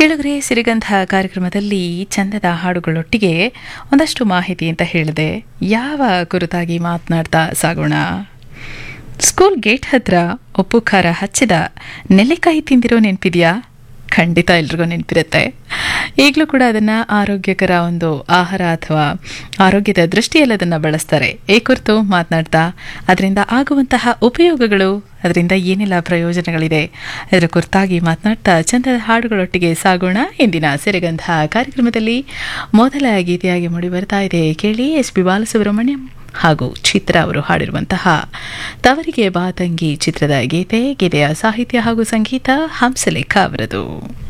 ಕೇಳುಗರೆ ಸಿರಿಗಂಧ ಕಾರ್ಯಕ್ರಮದಲ್ಲಿ ಚಂದದ ಹಾಡುಗಳೊಟ್ಟಿಗೆ ಒಂದಷ್ಟು ಮಾಹಿತಿ ಅಂತ ಹೇಳಿದೆ ಯಾವ ಕುರಿತಾಗಿ ಮಾತನಾಡ್ತಾ ಸಾಗೋಣ ಸ್ಕೂಲ್ ಗೇಟ್ ಹತ್ರ ಉಪ್ಪು ಖಾರ ಹಚ್ಚಿದ ನೆಲ್ಲಿಕಾಯಿ ತಿಂದಿರೋ ನೆನಪಿದೆಯಾ ಖಂಡಿತ ಎಲ್ರಿಗೂ ನೆನಪಿರುತ್ತೆ ಈಗಲೂ ಕೂಡ ಅದನ್ನು ಆರೋಗ್ಯಕರ ಒಂದು ಆಹಾರ ಅಥವಾ ಆರೋಗ್ಯದ ದೃಷ್ಟಿಯಲ್ಲಿ ಅದನ್ನು ಬಳಸ್ತಾರೆ ಈ ಕುರಿತು ಮಾತನಾಡ್ತಾ ಅದರಿಂದ ಆಗುವಂತಹ ಉಪಯೋಗಗಳು ಅದರಿಂದ ಏನೆಲ್ಲ ಪ್ರಯೋಜನಗಳಿದೆ ಅದರ ಕುರಿತಾಗಿ ಮಾತನಾಡ್ತಾ ಚಂದದ ಹಾಡುಗಳೊಟ್ಟಿಗೆ ಸಾಗೋಣ ಇಂದಿನ ಸಿರಿಗಂಧ ಕಾರ್ಯಕ್ರಮದಲ್ಲಿ ಮೊದಲ ಗೀತೆಯಾಗಿ ಮೂಡಿ ಬರ್ತಾ ಇದೆ ಕೇಳಿ ಎಸ್ ಪಿ ಬಾಲಸುಬ್ರಹ್ಮಣ್ಯಂ ಹಾಗೂ ಚಿತ್ರ ಅವರು ಹಾಡಿರುವಂತಹ ತವರಿಗೆ ಬಾತಂಗಿ ಚಿತ್ರದ ಗೀತೆ ಗೀತೆಯ ಸಾಹಿತ್ಯ ಹಾಗೂ ಸಂಗೀತ ಹಂಸಲೇಖ ಅವರದು